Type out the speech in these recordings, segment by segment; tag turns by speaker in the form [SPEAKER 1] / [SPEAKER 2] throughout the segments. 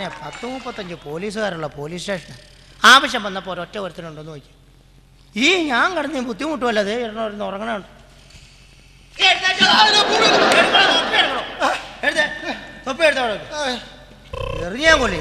[SPEAKER 1] പിന്നെ പത്ത് മുപ്പത്തഞ്ച് പോലീസുകാരുള്ള പോലീസ് സ്റ്റേഷൻ ആവശ്യം വന്നപ്പോൾ ഒരൊറ്റ ഒരുത്തനുണ്ടെന്ന് നോക്കി ഈ ഞാൻ കിടന്ന് ബുദ്ധിമുട്ടുമല്ല അതേ ഇരുന്ന് ഉറങ്ങണുണ്ട് തൊപ്പി എടുത്തോ എറിഞ്ഞാൻ കൊള്ളി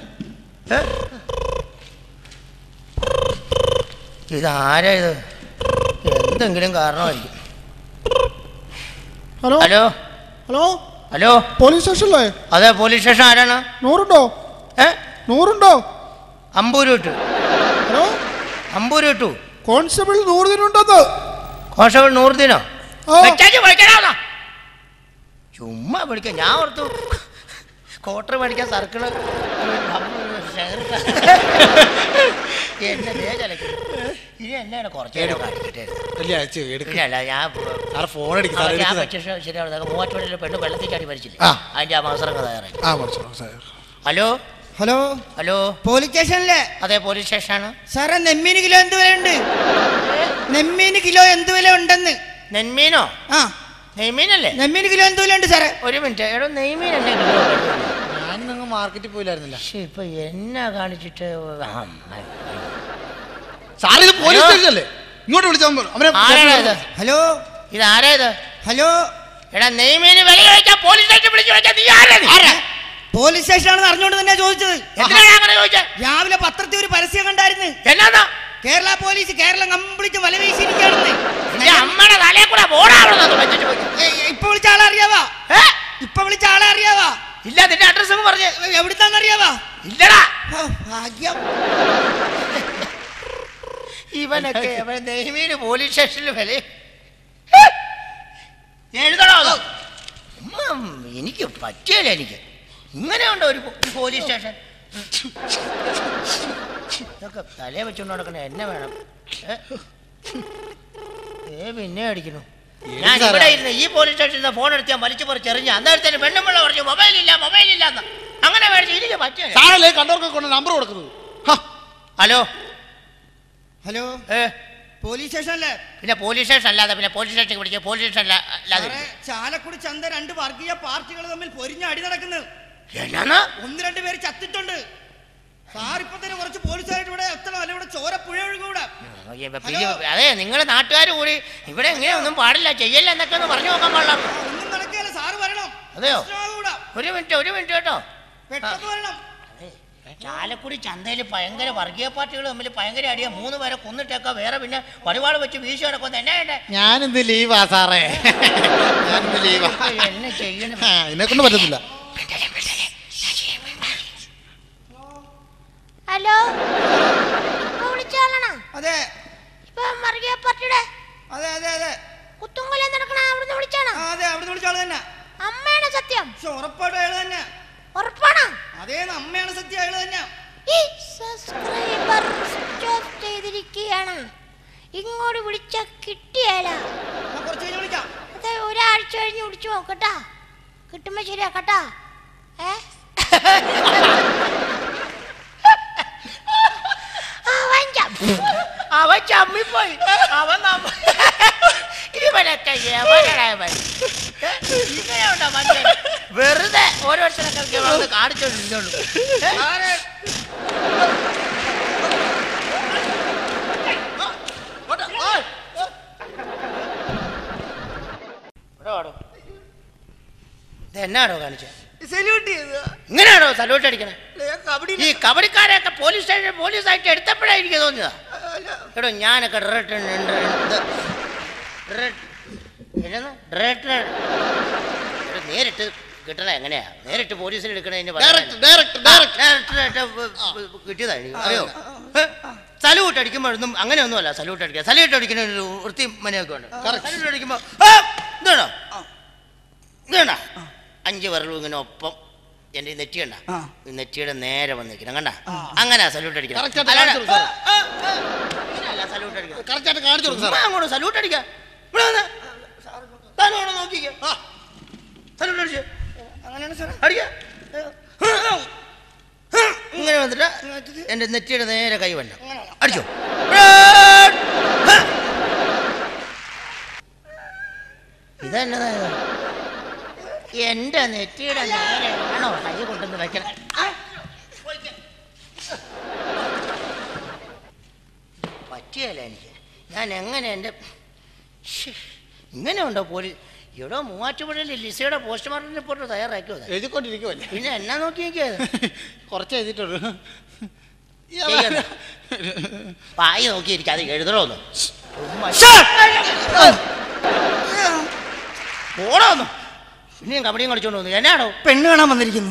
[SPEAKER 1] ഇതാരാ ഇത് എന്തെങ്കിലും കാരണമായിരിക്കും
[SPEAKER 2] hello
[SPEAKER 1] hello
[SPEAKER 2] hello
[SPEAKER 1] hello
[SPEAKER 2] police സ്റ്റേഷനല്ലേ
[SPEAKER 1] അതെ പോലീസ് സ്റ്റേഷൻ ആരാണ്
[SPEAKER 2] നൂറുണ്ടോ
[SPEAKER 1] ഏ
[SPEAKER 2] നൂറുണ്ടോ
[SPEAKER 1] അമ്പൂര് വിട്ടു
[SPEAKER 2] ഹലോ
[SPEAKER 1] അമ്പൂര് വിട്ടു
[SPEAKER 2] കോൺസ്റ്റബിൾ നൂറുദിനുണ്ടെന്ന്
[SPEAKER 1] കോൺസ്റ്റബിൾ നൂറുദ്ദീനോ
[SPEAKER 2] ആ.
[SPEAKER 1] വെച്ചേച്ച് വിളിക്കണോ ചുമ്മാ വിളിക്കാം ഞാൻ ഓർത്തു ക്വാർട്ടർ മേടിക്കാൻ സർക്കിള് എന്നെ ദേ ചലക്കും ഇനി എന്നാണ് കുറച്ച് നേരം കാണിക്കട്ടെ ഇല്ല അല്ല ഞാൻ
[SPEAKER 3] ഫോൺ അടിക്കും
[SPEAKER 1] ആ, ഞാൻ വെച്ച ശ- ശരിയാണ് മൂവാറ്റുപുഴയിലെ പെണ്ണ് വെള്ളത്തിൽ ചാടി മരിച്ചില്ലേ
[SPEAKER 3] ആ.
[SPEAKER 1] അതിന്റെ ആ മാസം തയ്യാറായി
[SPEAKER 3] ആ മനസ്സിലാവും sir
[SPEAKER 1] hello
[SPEAKER 4] hello
[SPEAKER 1] hello
[SPEAKER 4] police സ്റ്റേഷനിലെ
[SPEAKER 1] അതെ പോലീസ് സ്റ്റേഷനാണ്
[SPEAKER 4] സാറേ നെമ്മീന് കിലോ എന്ത് വില ഉണ്ട് നെമ്മീന് കിലോ എന്ത് വില ഉണ്ടെന്ന്
[SPEAKER 1] നെന്മീനോ
[SPEAKER 4] ആ
[SPEAKER 1] നെയ്മീനല്ലേ
[SPEAKER 4] നെമ്മീന് കിലോ എന്ത് വില ഉണ്ട് സാറേ
[SPEAKER 1] ഒരു മിനിറ്റ് എടോ നെയ്മീൻ എന്നെ കിലോ വരുന്നത്?
[SPEAKER 3] ഞാൻ നിങ്ങൾ മാർക്കറ്റിൽ പോയില്ലായിരുന്നില്ല
[SPEAKER 1] പക്ഷെ ഇപ്പൊ എന്നാ കാണിച്ചിട്ട് ആ,
[SPEAKER 3] സാർ ഇത് പോലീസ്
[SPEAKER 1] ഹലോ?
[SPEAKER 3] സ്റ്റേഷൻ അല്ലേ ഇങ്ങോട്ട് വിളിച്ചാൽ അവനെ
[SPEAKER 1] ആരാ ഇത്
[SPEAKER 4] ഹലോ
[SPEAKER 1] ഇത് ആരാ ഇത്
[SPEAKER 4] ഹലോ
[SPEAKER 1] എടാ നെയ്മീന് വില കഴിക്കാൻ പോലീസ് സ്റ്റേഷൻ വിളിച്ചു വെച്ചാൽ നീ ആരാ നീ?
[SPEAKER 4] പോലീസ് സ്റ്റേഷനാണെന്ന് അറിഞ്ഞുകൊണ്ട് തന്നെ ചോദിച്ചത്
[SPEAKER 1] എന്തിനാണ് അങ്ങനെ ചോദിച്ചേ
[SPEAKER 4] രാവിലെ പത്രത്തിൽ ഒരു പരസ്യം കണ്ടായിരുന്നു
[SPEAKER 1] എന്നാ
[SPEAKER 4] കേരള പോലീസ് കേരളം കംപ്ലീറ്റ് വല വീശിയിരിക്കുകയാണെന്ന്
[SPEAKER 1] എന്റെ അമ്മയുടെ തലയെ കൂടെ ബോർഡാവണമെന്ന് വെച്ചിട്ട് പോയി
[SPEAKER 4] ഏയ്, ഏയ്, ഇപ്പൊ വിളിച്ച ആളെ അറിയാവാ
[SPEAKER 1] ഏ?
[SPEAKER 4] ഇപ്പൊ വിളിച്ച ആളെ അറിയാവാ
[SPEAKER 1] ഇല്ല നിന്റെ അഡ്രസ് ഒന്ന് പറഞ്ഞേ
[SPEAKER 4] എവിടുത്താന്ന് അറിയാവാ
[SPEAKER 1] ഇല്ലടാ
[SPEAKER 4] ഓ, ഭാഗ്യം
[SPEAKER 1] ഇവനൊക്കെ അവൻ നെയ്മീന് പോലീസ് സ്റ്റേഷനിൽ വില എഴുതണോ അത്? ഉം, എനിക്ക് പറ്റിയല്ല എനിക്ക് ഇങ്ങനെ ഉണ്ടോ ഒരു പോ- ഒരു പോലീസ് സ്റ്റേഷൻ ഇതൊക്കെ തലയെ വെച്ചുകൊണ്ട് നടക്കണ എന്നെ വേണം ഏ? ഏ പിന്നെ അടിക്കുന്നു ഞാൻ
[SPEAKER 3] സാറേ?
[SPEAKER 1] ഇവിടെ ഇരുന്ന് ഈ പോലീസ് സ്റ്റേഷനിൽ ഫോൺ എടുത്ത് ഞാൻ വലിച്ചു പറിച്ചെറിഞ്ഞ അന്നേരത്തേന് പെണ്ണുമ്പിള്ള പറഞ്ഞു മൊബൈൽ ഇല്ല മൊബൈൽ ഇല്ല എന്ന് അങ്ങനെ മേടിച്ചു എനിക്ക് പറ്റിയ
[SPEAKER 3] സാറല്ലേ കണ്ടവർക്ക് കൊണ്ട് നമ്പർ കൊടുക്കുന്നത് ഹ,
[SPEAKER 1] ഹലോ
[SPEAKER 4] ഹലോ
[SPEAKER 1] ഏ
[SPEAKER 4] പോലീസ് സ്റ്റേഷനല്ലേ
[SPEAKER 1] പിന്നെ പോലീസ് സ്റ്റേഷൻ അല്ലാതെ പിന്നെ പോലീസ് സ്റ്റേഷൻ പിടിക്കുക പോലീസ് സ്റ്റേഷൻ അല്ല- അല്ലാതെ
[SPEAKER 4] സാറേ, ചാലക്കുടി ചന്ത രണ്ട് വർഗീയ പാർട്ടികൾ തമ്മിൽ പൊരിഞ്ഞ അടി നടക്കുന്നു
[SPEAKER 1] എന്നാ
[SPEAKER 4] ഒന്ന് രണ്ട് പേര് ചത്തിട്ടുണ്ട് സാർ ഇപ്പൊ തന്നെ കുറച്ച് പോലീസുകാരായിട്ട് ഇവിടെ എത്തണം അല്ലെ ഇവിടെ ചോര പുഴ ഒഴുകൂടെ
[SPEAKER 1] പിന്നെ അതെ നിങ്ങൾ നാട്ടുകാർ കൂടി ഇവിടെ ഇങ്ങനെ ഒന്നും പാടില്ല ചെയ്യല്ല എന്നൊക്കെ ഒന്ന് പറഞ്ഞു നോക്കാൻ പാടില്ല
[SPEAKER 4] ഒന്നും നടക്കുകയല്ല സാറ് വരണം
[SPEAKER 1] അതെയോ
[SPEAKER 4] പ്രശ്നമാകൂടാ.
[SPEAKER 1] ഒരു മിനിറ്റ് ഒരു മിനിറ്റ് കേട്ടോ
[SPEAKER 4] പെട്ടെന്ന് വരണം
[SPEAKER 1] ചാലക്കുടി ചന്തയിൽ ഭയങ്കര വർഗീയ പാർട്ടികൾ തമ്മിൽ ഭയങ്കര അടിയാ മൂന്ന് പേരെ കൊന്നിട്ടേക്ക വേറെ പിന്നെ പടിവാള് വെച്ച് വീശി കിടക്കുന്ന എന്നാ വേണ്ടേ
[SPEAKER 3] ഞാനിന്ന് ലീവാ സാറേ ഞാനിന്ന് ലീവാ
[SPEAKER 1] എന്നെ ചെയ്യണം
[SPEAKER 3] ആ, എന്നെ കൊണ്ട് പറ്റത്തില്ല
[SPEAKER 5] ഹലോ ഇപ്പൊ വിളിച്ചാളാണോ
[SPEAKER 4] അതെ
[SPEAKER 5] ഇപ്പൊ മറുകിയ പാർട്ടിയുടെ
[SPEAKER 4] അതെ അതെ അതെ
[SPEAKER 5] കുത്തുങ്കൊല നടക്കണ അവിടുന്ന് വിളിച്ചാണോ
[SPEAKER 4] ആ, അതെ അവിടുന്ന് വിളിച്ച ആള് തന്നെ
[SPEAKER 5] അമ്മയാണ് സത്യം
[SPEAKER 4] പക്ഷെ ഉറപ്പായിട്ടും അയാൾ തന്നെ
[SPEAKER 5] ഉറപ്പാണോ
[SPEAKER 4] അതേ അമ്മയാണ് സത്യം അയാൾ തന്നെ
[SPEAKER 5] ഈ സബ്സ്ക്രൈബർ സ്വിച്ച് ഓഫ് ചെയ്തിരിക്കുകയാണ് ഇങ്ങോട്ട് വിളിച്ച കിട്ടിയാല
[SPEAKER 4] ഞാൻ കുറച്ച് കഴിഞ്ഞ് വിളിക്കാം
[SPEAKER 5] അതെ ഒരാഴ്ച കഴിഞ്ഞ് വിളിച്ചു നോക്കട്ടാ കിട്ടുമ്പോ ശരിയാക്കട്ടാ ഏ അവൻ ച-
[SPEAKER 1] അവൻ ചമ്മിപ്പോയി അവൻ നമ്മ ഇവനൊക്കെ എവനായവൻ ഇങ്ങനെയുണ്ടോ മനുഷ്യൻ വെറുതെ ഓരോരുത്തരൊക്കെ വന്ന് കാണിച്ചോണ്ടിരുന്നുള്ളൂ എന്നാണോ കാണിച്ചത്
[SPEAKER 4] സല്യൂട്ട് ചെയ്ത്
[SPEAKER 1] ഇങ്ങനെയാണോ സല്യൂട്ട് അടിക്കണേ
[SPEAKER 4] ഞാൻ കബഡി
[SPEAKER 1] ഈ കബഡിക്കാരെയൊക്കെ പോലീസ് സ്റ്റേഷൻ പോലീസായിട്ട് എടുത്തപ്പോഴാണ് എനിക്ക് തോന്നിയതാ എടോ ഞാനൊക്കെ ഡ്രട്ട് നേരിട്ട് കിട്ടണ എങ്ങനെയാ നേരിട്ട് പോലീസിൽ എടുക്കണതിന്
[SPEAKER 3] Direct, direct, direct.
[SPEAKER 1] കിട്ടിയതാണ് അറിയോ സല്യൂട്ട് അടിക്കുമ്പോഴൊന്നും അങ്ങനെയൊന്നുമല്ല സല്യൂട്ട് അടിക്കുക സല്യൂട്ട് അടിക്കുന്ന ഒരു വൃത്തി മനയൊക്കെ ഉണ്ട് സല്യൂട്ട് അടിക്കുമ്പോൾ ഇതാണോ ഇതാണോ അഞ്ച് വിരലും ഇങ്ങനെ ഒപ്പം എന്റെ ഈ നെറ്റി കണ്ട
[SPEAKER 4] ആ.
[SPEAKER 1] ഈ നെറ്റിയുടെ നേരെ വന്നിരിക്കണം കണ്ട അങ്ങനെ സല്യൂട്ട് അടിക്കണം
[SPEAKER 3] Correct ആയിട്ട്
[SPEAKER 1] അല്ലാതെ-
[SPEAKER 3] കാണിച്ചു കൊടുക്ക്
[SPEAKER 1] ആ, ആ, ആ. ഇങ്ങനെയല്ല സല്യൂട്ട് അടിക്കണം
[SPEAKER 3] കറക്റ്റായിട്ട് കാണിച്ചു കൊടുക്കും
[SPEAKER 1] ചുമ്മാ
[SPEAKER 3] സാർ
[SPEAKER 1] അങ്ങോട്ട് സല്യൂട്ട് അടിക്കാം ഇവിടെ വന്ന് താനും അവിടെ നോക്കിക്കേ സല്യൂട്ട് അടിച്ച് അങ്ങനെയാണ് സാർ അടിക്കാം ഇങ്ങനെ വന്നിട്ട് എന്റെ നെറ്റിയുടെ നേരെ കൈ വന്ന അടിച്ചോ ഇതെന്നതാ ഇത്? എന്റെ നെറ്റിയുടെ നേരെ ആണോ കൈ കൊണ്ടുവന്ന് വെക്കണം ആ, അറിയാല എനിക്ക് ഞാൻ എങ്ങനെ എൻ്റെ ശ്ശേ, ഇങ്ങനെ ഉണ്ടോ പോലീസ് ഇവിടെ മൂവാറ്റുപുഴയിൽ ലിസയുടെ പോസ്റ്റ്മോർട്ടം റിപ്പോർട്ട് തയ്യാറാക്കിയോ അത്?
[SPEAKER 3] എഴുതിക്കൊണ്ടിരിക്കുമല്ലേ
[SPEAKER 1] പിന്നെ എന്നാ നോക്കി നോക്കിയത്
[SPEAKER 3] കുറച്ച് എഴുതിയിട്ടുള്ളൂ
[SPEAKER 1] ചെയ്യണ്ട. പായി നോക്കിയിരിക്കും അത് എഴുതണോന്ന് ഓടോന്നു പിന്നെയും കബഡിയും കളിച്ചോണ്ട് വന്നു എന്നാണോ
[SPEAKER 4] പെണ്ണ് കാണാൻ വന്നിരിക്കുന്നു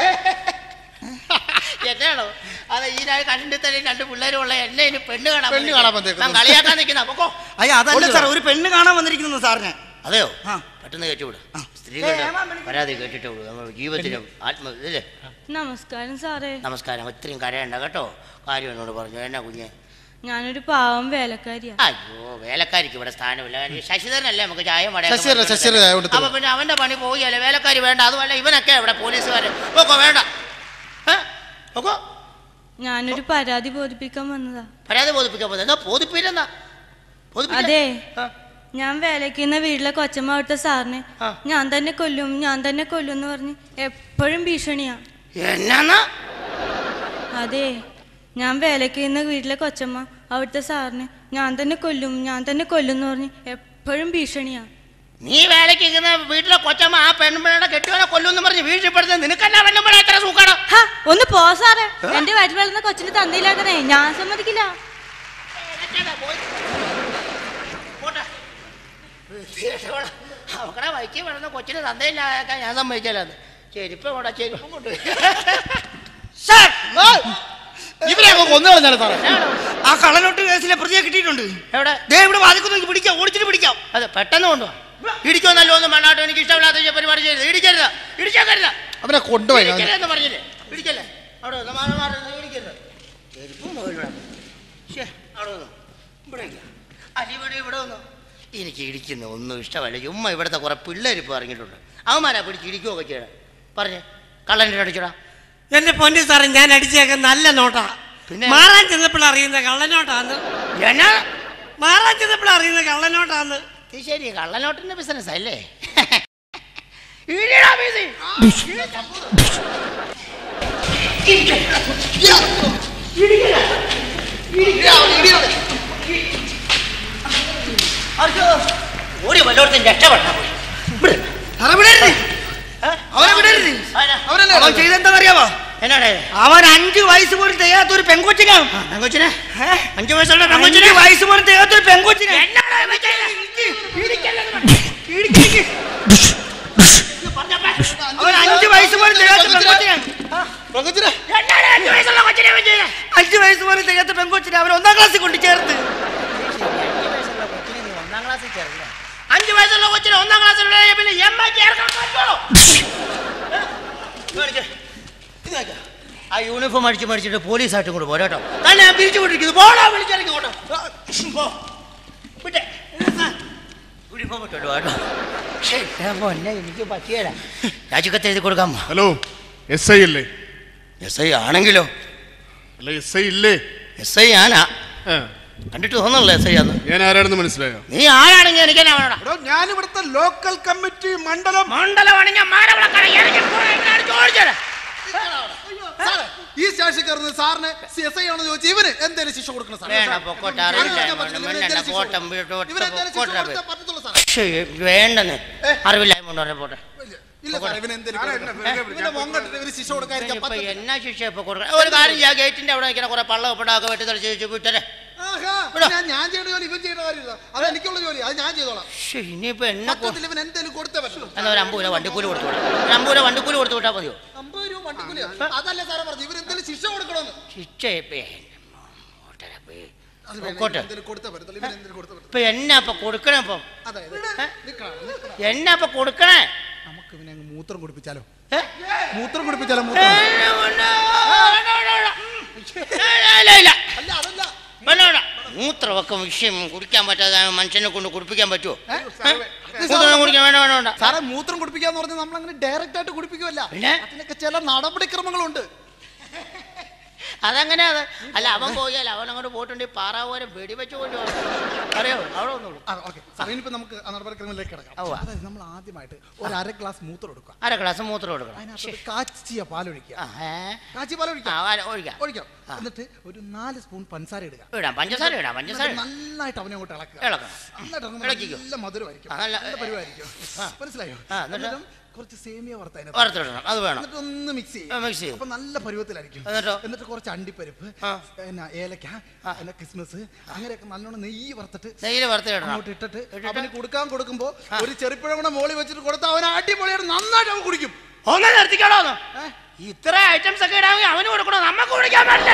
[SPEAKER 1] എന്നാണോ അത് ഈ രാ- കണ്ടിട്ട് തന്നെ രണ്ട് പിള്ളേരും ഉള്ള എന്നെ ഇനി പെണ്ണ് കാണാൻ
[SPEAKER 3] പെണ്ണ് കാണാൻ വന്നേക്കുന്നു.
[SPEAKER 1] ഞാൻ കളിയാക്കാൻ നിൽക്കുന്ന പൊക്കോ
[SPEAKER 4] അയ്യ അതല്ല സാർ ഒരു പെണ്ണ് കാണാൻ വന്നിരിക്കുന്നു സാറിന്
[SPEAKER 1] അതെയോ
[SPEAKER 4] ആ.
[SPEAKER 1] പെട്ടെന്ന് കേട്ടുവിട് സ്ത്രീകളുടെ പരാതി കേട്ടിട്ട് വിടും നമ്മുടെ ജീവിതത്തിന് ആത്മ ഇല്ലേ
[SPEAKER 6] നമസ്കാരം സാറേ
[SPEAKER 1] നമസ്കാരം ഇത്രയും കരയണ്ട കേട്ടോ കാര്യം എന്നോട് പറഞ്ഞു എന്നാ കുഞ്ഞെ
[SPEAKER 6] ഞാനൊരു പാവം വേലക്കാരിയാ
[SPEAKER 1] അയ്യോ വേലക്കാരിക്ക് ഇവിടെ സ്ഥാനമില്ല കാര്യം ശശിധരനല്ലേ നമുക്ക് ചായ
[SPEAKER 3] ശശിധരൻ, ശശിധരൻ ചായ കൊടുത്തു.
[SPEAKER 1] അപ്പൊ പിന്നെ അവന്റെ പണി പോവുകയല്ലേ വേലക്കാരി വേണ്ട അതുമല്ല ഇവനൊക്കെ ഇവിടെ പോലീസുകാര് ഓക്കോ വേണ്ട ഏ? ഓക്കോ
[SPEAKER 6] ഞാനൊരു പരാതി ബോധിപ്പിക്കാൻ വന്നതാ
[SPEAKER 1] പരാതി ബോധിപ്പിക്കാൻ പോകുന്നത് എന്താ ബോധിപ്പില്ലെന്നാ ബോധിപ്പിക്കാൻ?
[SPEAKER 6] അതെ
[SPEAKER 1] ആ.
[SPEAKER 6] ഞാൻ വേലയ്ക്കുന്ന വീട്ടിലെ കൊച്ചമ്മ അവിടുത്തെ സാറിനെ
[SPEAKER 1] ആ.
[SPEAKER 6] ഞാൻ തന്നെ കൊല്ലും ഞാൻ തന്നെ കൊല്ലും എന്ന് പറഞ്ഞ് എപ്പോഴും ഭീഷണിയാ
[SPEAKER 1] എന്നാന്നാ
[SPEAKER 6] അതെ ഞാൻ വേലയ്ക്കുന്ന വീട്ടിലെ കൊച്ചമ്മ അവിടുത്തെ സാറിനെ ഞാൻ തന്നെ കൊല്ലും ഞാൻ തന്നെ കൊല്ലും എന്ന് പറഞ്ഞ് എപ്പോഴും ഭീഷണിയാ
[SPEAKER 1] നീ വേലയ്ക്ക് ഇരിക്കുന്ന വീട്ടിലെ കൊച്ചമ്മ ആ പെൺപിള്ളയുടെ കെട്ടിയോനെ കൊല്ലുമെന്ന് പറഞ്ഞ് വീഴ്ചപ്പെടുത്തുന്നത് നിനക്കല്ല പെൺപിള്ള എത്ര സൂക്കാണ്
[SPEAKER 6] ഹാ, ഒന്ന് പോ സാറേ എന്റെ വയറ്റിൽ വളർന്ന കൊച്ചിന് തന്നില്ലാക്കണേ ഞാൻ സമ്മതിക്കില്ല
[SPEAKER 1] അവക്കടെ വൈക്കി വളർന്ന കൊച്ചിന് തന്തയില്ലാക്കാൻ ഞാൻ സമ്മതിച്ചാലെന്ന് ചെരുപ്പ് കൊണ്ടാ ചെരുപ്പം കൊണ്ട്
[SPEAKER 3] ഇവരെ അങ്ങ് കൊന്നു കളഞ്ഞാലോ സാറേ
[SPEAKER 4] ആ കള്ളനോട്ട് കേസിലെ പ്രതിയെ കിട്ടിയിട്ടുണ്ട്
[SPEAKER 1] എവിടെ
[SPEAKER 4] ദേ ഇവിടെ വാദിക്കുന്നു പിടിക്കാം ഓടിച്ചിട്ട് പിടിക്കാം
[SPEAKER 1] അതെ പെട്ടെന്ന് കൊണ്ടുവാ ഇടിക്കുമെന്നല്ലോ ഒന്നും മണ്ണാട്ടോ എനിക്ക് ഇഷ്ടമില്ലാത്ത ഈ പരിപാടി ചെയ്യരുത് ഇടിക്കരുത് ഇടിച്ചേക്കരുത്
[SPEAKER 3] അവരെ കൊണ്ടുപോയി
[SPEAKER 1] ഇടിക്കരുതെന്ന് പറഞ്ഞില്ലേ ഇടിക്കല്ലേ അവിടെ വന്നോ, മാറി മാറി നിന്ന് ഇടിക്കരുത് ചെരുപ്പും മുകളിലാണ് ശ്ശേ, അവിടെ വന്നു ഇവിടെ ഇല്ല. അലി ഇവിടെ ഇവിടെ വന്നു എനിക്ക് ഇടിക്കുന്ന ഒന്നും ഇഷ്ടമല്ല ചുമ്മാ ഇവിടുത്തെ കുറെ പിള്ളേർ ഇപ്പോൾ ഇറങ്ങിയിട്ടുണ്ട് അവന്മാരാ പിടിച്ച് ഇടിക്കുകയൊക്കെ ചെയ്യണം പറഞ്ഞേ കള്ളൻ്റെ അടിച്ചോടാ
[SPEAKER 7] എന്റെ പൊന്നി സാറേ ഞാൻ അടിച്ചേക്ക നല്ല നോട്ടാ
[SPEAKER 1] പിന്നെ?
[SPEAKER 7] മാറാൻ ചെന്നപ്പോൾ അറിയുന്ന കള്ളനോട്ടാന്ന്
[SPEAKER 1] എന്നാ
[SPEAKER 7] മാറാൻ ചെന്നപ്പോൾ അറിയുന്ന കള്ളനോട്ടാന്ന്
[SPEAKER 1] ഇത് ശരി കള്ളനോട്ടിന്റെ ബിസിനസ് അല്ലേ ഇടിയെടാ വീസി. അയ്യോ, ഓടി വല്ലോടത്തും രക്ഷപ്പെട്ടാ പോയി ഇവിടെ.
[SPEAKER 4] അവരെ വിടരുത്
[SPEAKER 1] ഏ?
[SPEAKER 4] അവരെ വിടരുത്
[SPEAKER 1] ആരാ?
[SPEAKER 4] അവൻ ചെയ്തെന്താണെന്നറിയാവോ
[SPEAKER 1] എന്നാടേ
[SPEAKER 4] അവൻ അഞ്ചു വയസ്സ് പോലും തികയാത്ത ഒരു പെങ്കൊച്ചിനാണ്
[SPEAKER 1] പെങ്കൊച്ചിനെ
[SPEAKER 4] ഏ?
[SPEAKER 1] അഞ്ചു വയസ്സുള്ള പെങ്കൊച്ചിനെ
[SPEAKER 4] അഞ്ചു വയസ്സ് പോലും തികയാത്ത ഒരു പെങ്കൊച്ചിനെ
[SPEAKER 1] എന്നാടാ ഇവൻ ചെയ്തത്? ഇടിക്കല്ലെന്ന് പറഞ്ഞു. ഇടിക്ക്. ഇത് പറഞ്ഞപ്പോ.
[SPEAKER 4] അവൻ അഞ്ചു വയസ്സ് പോലും തികയാത്ത പെങ്കൊച്ചിനാണ്
[SPEAKER 3] പ്രകൃതിരെ
[SPEAKER 1] എന്നാടാ അഞ്ചു വയസ്സുള്ള കൊച്ചിനെ ഇവൻ ചെയ്തത്?
[SPEAKER 4] അഞ്ചു വയസ്സ് പോലും തികയാത്ത പെങ്കൊച്ചിനെ അവൻ ഒന്നാം ക്ലാസ്സിൽ കൊണ്ട് ചേർത്ത്
[SPEAKER 1] അഞ്ചു വയസ്സുള്ള കൊച്ചിന് ഒന്നാം ക്ലാസ്സിലുള്ള പിന്നെ എം ഐ ചേർക്കാൻ പറ്റുള്ളൂ ആ യൂണിഫോം അടിച്ച് മടിച്ചിട്ട് പോലീസായിട്ടും കൂടെ പോരാട്ടോ തന്നെ ഞാൻ പിരിച്ചു വിട്ടിരിക്കുന്നു പോടാ വിളിച്ചിറങ്ങി ഓട്ടോ പോ. വിട്ടെ യൂണിഫോം ഇട്ടോട്ടോ കേട്ടോ ശ്ശേ, ഞാൻ പൊന്നെ എനിക്ക് പറ്റിയല്ല രാജിക്കത്ത് എഴുതി കൊടുക്കാമോ
[SPEAKER 2] ഹലോ എസ് ഐ അല്ലേ
[SPEAKER 1] എസ് ഐ ആണെങ്കിലോ
[SPEAKER 2] അല്ല എസ് ഐ ഇല്ലേ
[SPEAKER 1] എസ് ഐ ആനാ
[SPEAKER 2] ആ,
[SPEAKER 1] കണ്ടിട്ട് തോന്നണല്ലോ എസ് ഐ ആന്ന്
[SPEAKER 2] ഞാൻ ആരാണെന്ന് മനസ്സിലായോ
[SPEAKER 1] നീ ആരാണെങ്കിൽ എനിക്ക് എന്നാ വേണോടാ
[SPEAKER 2] എടോ ഞാൻ ഇവിടുത്തെ ലോക്കൽ കമ്മിറ്റി മണ്ഡലം
[SPEAKER 1] മണ്ഡലമാണെങ്കിൽ മാനവിളക്കാണ് ഇറങ്ങി പോടാ, ഇവനെ അടിച്ച് ഓടിച്ചേരെ.
[SPEAKER 3] സാറേ, ഈ സ്റ്റേഷൻ കയറുന്നത് സാറിന് എസ് ഐ ആണെന്ന് ചോദിച്ചു ഇവന് എന്തേലും ശിക്ഷ കൊടുക്കണം സാറേ
[SPEAKER 1] വേണ്ട പൊക്കോട്ടെ അറിയില്ല മണ്ണെണ്ണ കോട്ടം വീട്ടോട്ട് പൊക്കോട്ടെ ശ്ശേ, വേണ്ടെന്ന് അറിവില്ലായ്മ കൊണ്ട് പറഞ്ഞ പോട്ടെ
[SPEAKER 3] ഇല്ല സാറേ ഇവന് എന്തേലും കൊടുക്കണം. ഇവന്റെ മോൻ കണ്ടിട്ട് ഇവന് ശിക്ഷ കൊടുക്കാതിരിക്കാൻ
[SPEAKER 1] ഇപ്പൊ
[SPEAKER 3] പറ്റത്തില്ല.
[SPEAKER 1] എന്നാ ശിക്ഷ ഇപ്പൊ കൊടുക്കണം ഒരു കാര്യം ചെയ്യാം ഗേറ്റിന്റെ അവിടെ നിൽക്കുന്ന കുറെ പള്ള ഒപ്പിടാക്കെ വെട്ടി തെളിച്ച് വെച്ച് വിട്ടരെ
[SPEAKER 3] ആഹാ,
[SPEAKER 1] വിടോ.
[SPEAKER 3] ഞാൻ ഞാൻ ചെയ്യേണ്ട ജോലി ഇവൻ ചെയ്യേണ്ട കാര്യമില്ല അത് എനിക്കുള്ള ജോലി അത് ഞാൻ ചെയ്തോളാം
[SPEAKER 1] ശ്ശേ, ഇനിയിപ്പോ എന്നെ കൊ-
[SPEAKER 3] പറ്റത്തില്ല ഇവൻ എന്തേലും കൊടുത്തേ പറ്റുള്ളൂ
[SPEAKER 1] എന്നാ ഒരു അമ്പത് രൂപ വണ്ടിക്കൂലി കൊടുത്തു വിടാം ഒരു അമ്പത് രൂപ വണ്ടിക്കൂലി കൊടുത്തു വിട്ടാൽ മതിയോ
[SPEAKER 3] അമ്പത് രൂപ വണ്ടിക്കൂലിയാ അതല്ലേ സാറേ പറഞ്ഞു ഇവൻ എന്തേലും ശിക്ഷ കൊടുക്കണമെന്ന്
[SPEAKER 1] ശിക്ഷ ഇപ്പൊ ഓട്ടെ, ഇപ്പൊ ഈ-
[SPEAKER 3] അത് വേണം,
[SPEAKER 1] പൊക്കോട്ടെ.
[SPEAKER 3] ഇവൻ എന്തേലും കൊടുത്തേ പറ്റത്തുള്ളൂ ഇവൻ എന്തേലും കൊടുത്തേ പറ്റത്തുള്ളൂ
[SPEAKER 1] ഇപ്പൊ എന്നാ ഇപ്പൊ കൊടുക്കണേ ഇപ്പം
[SPEAKER 3] അതായത്
[SPEAKER 1] ഏ?
[SPEAKER 3] നിക്കണം, നിക്കണം.
[SPEAKER 1] എന്നാ ഇപ്പൊ കൊടുക്കണേ
[SPEAKER 3] നമുക്ക് ഇവനെ അങ്ങ് മൂത്രം കുടിപ്പിച്ചാലോ
[SPEAKER 1] ഏ?
[SPEAKER 3] മൂത്രം കുടിപ്പിച്ചാലോ
[SPEAKER 1] ഏ,
[SPEAKER 3] മൂത്രം
[SPEAKER 1] വേണ്ട, വേണ്ട, വേണ്ട, വേണ്ട. ഇല്ല, ഇല്ല, ഇല്ല.
[SPEAKER 3] അല്ല അതല്ല
[SPEAKER 1] വേണ്ട, വേണ്ട. മൂത്രമൊക്കെ വിഷയം കുടിക്കാൻ പറ്റാതെ മനുഷ്യനെ കൊണ്ട് കുടിപ്പിക്കാൻ പറ്റുമോ ഏ? മൂത്രം കുടിക്കാൻ വേണ്ട വേണ്ട വേണ്ട
[SPEAKER 3] സാറേ മൂത്രം കുടിപ്പിക്കാന്ന് പറഞ്ഞാൽ നമ്മൾ അങ്ങനെ ഡയറക്റ്റ് ആയിട്ട് കുടിപ്പിക്കുമല്ല
[SPEAKER 1] പിന്നെ?
[SPEAKER 3] അതിനൊക്കെ ചില നടപടിക്രമങ്ങളുണ്ട്
[SPEAKER 1] അതെങ്ങനെയാ അത് അല്ല അവൻ പോയാൽ അവൻ അങ്ങോട്ട് പോയിട്ടുണ്ടെങ്കിൽ പാറാവോരം വെടിവെച്ച് കൊണ്ടു അറിയോ അവിടെ ഒന്നുള്ളൂ
[SPEAKER 3] ആ ഓക്കെ സാർ ഇനിയിപ്പോ നമുക്ക് ആ നടപടിക്രമത്തിലേക്ക് കിടക്കാം
[SPEAKER 1] ഉവ്വ.
[SPEAKER 3] അതായത് നമ്മൾ ആദ്യമായിട്ട് ഒരു അര ഗ്ലാസ് മൂത്രം എടുക്കുക
[SPEAKER 1] അര ഗ്ലാസ് മൂത്രം കൊടുക്കണം
[SPEAKER 3] അതിനകത്ത് കാച്ചിയ പാലൊഴിക്കുക
[SPEAKER 1] ആ, ഏ?
[SPEAKER 3] കാച്ചിയ പാലൊഴിക്കുക
[SPEAKER 1] ആ, ആ, ഒഴിക്കാം
[SPEAKER 3] ഒഴിക്കാം എന്നിട്ട് ഒരു നാല് സ്പൂൺ പഞ്ചസാര ഇടുക
[SPEAKER 1] ഇടാം പഞ്ചസാര ഇടാം പഞ്ചസാര
[SPEAKER 3] എന്നിട്ട്
[SPEAKER 1] ഇടാം.
[SPEAKER 3] നന്നായിട്ട് അവനെ അങ്ങോട്ട് ഇളക്കുക
[SPEAKER 1] ഇളക്കണം.
[SPEAKER 3] നന്നായിട്ട് ഇളക്കുമ്പോൾ
[SPEAKER 1] ഇളക്കിക്കോ.
[SPEAKER 3] നല്ല മധുരമായിരിക്കും
[SPEAKER 1] ആ, നല്ല-
[SPEAKER 3] നല്ല പരിവായിരിക്കും മനസ്സിലായോ
[SPEAKER 1] ആ, എന്നിട്ട്?
[SPEAKER 3] എന്നിട്ടും കുറച്ച് സേമിയ വറുത്തതിന്
[SPEAKER 1] വറുത്തിടണം അത് വേണം
[SPEAKER 3] എന്നിട്ട് ഒന്ന് മിക്സ്
[SPEAKER 1] ആ, mix ചെയ്യും.
[SPEAKER 3] അപ്പൊ നല്ല പരുവത്തിലായിരിക്കും
[SPEAKER 1] എന്നിട്ടോ?
[SPEAKER 3] എന്നിട്ട് കുറച്ച് അണ്ടിപ്പരിപ്പ്
[SPEAKER 1] ആ.
[SPEAKER 3] പിന്നെ ഏലക്ക പിന്നെ കിസ്മസ് അങ്ങനെയൊക്കെ നല്ലോണം നെയ്യ് വറുത്തിട്ട്
[SPEAKER 1] നെയ്യിൽ വറുത്തിടണം
[SPEAKER 3] അങ്ങോട്ട് ഇട്ടിട്ട്
[SPEAKER 1] ഇട്ടിട്ട്?
[SPEAKER 3] അവന് കൊടുക്കാൻ കൊടുക്കുമ്പോ ഒരു ചെറുപ്പഴം കൂടെ മോളി വെച്ചിട്ട് കൊടുത്താൽ അവൻ അടിപൊളിയായിട്ട് നന്നായിട്ട് അവൻ കുടിക്കും
[SPEAKER 1] ഒന്ന് നിർത്തിക്കണോ ഇത്ര ഐറ്റംസ് ഒക്കെ ഇടാമെങ്കിൽ അവന് കൊടുക്കണോ നമുക്ക് കുടിക്കാൻ പറ്റില്ല